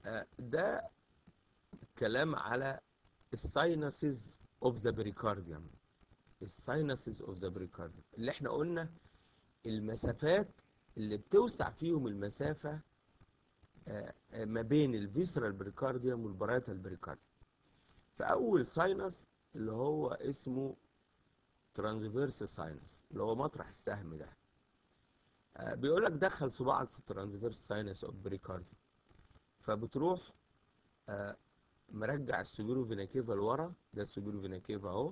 آه، ده كلام على الساينسز اوف ذا بريكارديوم الساينسز اوف ذا بريكارديوم اللي احنا قلنا المسافات اللي بتوسع فيهم المسافة آه، آه، ما بين الفيسرال بريكارديوم والبرايتال بريكارديوم فأول ساينس اللي هو اسمه ترانسفيرس ساينس اللي هو مطرح السهم ده آه، بيقول لك دخل صباعك في الترانسفيرس ساينس اوف بريكارديوم فبتروح آه، مرجع السوبيرو فينا كيفا لورا ده السوبيرو فينا كيفا اهو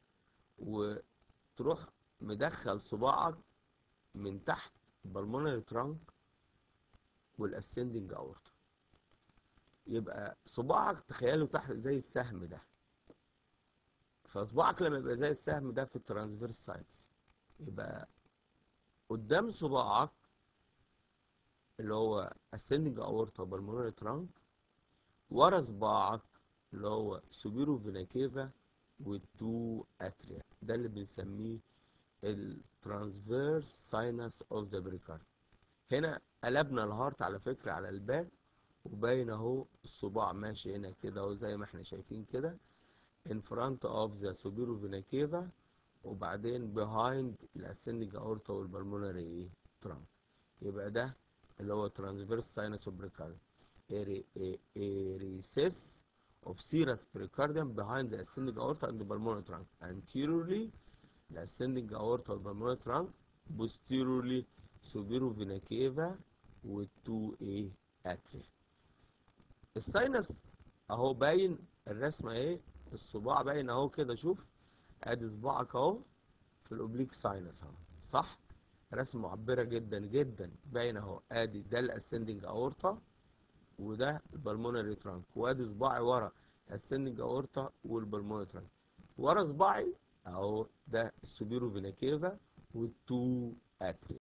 وتروح مدخل صباعك من تحت البلمونري ترانك والاسندنج اورتا يبقى صباعك تخيله تحت زي السهم ده فصباعك لما يبقى زي السهم ده في الترانسفيرس ساينس يبقى قدام صباعك اللي هو ascending aorta بالمونري ترانك ورا صباعك اللي هو سوبيرو فينا كيفا والتو اتريا ده اللي بنسميه الترانسفيرس ساينس اوف ذا بريكارد هنا قلبنا الهارت على فكره على الباك وباين اهو الصباع ماشي هنا كده اهو زي ما احنا شايفين كده in front of the superior vena cava وبعدين behind الاسندنج اورتا والبلمونري ترانك يبقى ده اللي هو transverse sinus of pericardium a recess of serous pericardium behind the ascending aorta and the pulmonary trunk anteriorly the ascending aorta and pulmonary trunk posteriorly superior vena cava with 2A atria الساينس اهو باين الرسمه ايه الصباع باين اهو كده شوف ادي صباعك اهو في الاوبليك ساينس اهو صح رسمه معبره جدا جدا باين اهو ادي ده الاسندنج اورتا وده البلمونري ترانك وادي صباعي ورا الاسندنج اورتا والبلمونري ترانك ورا صباعي اهو ده السوبيرو فينا كيفا والتو اتري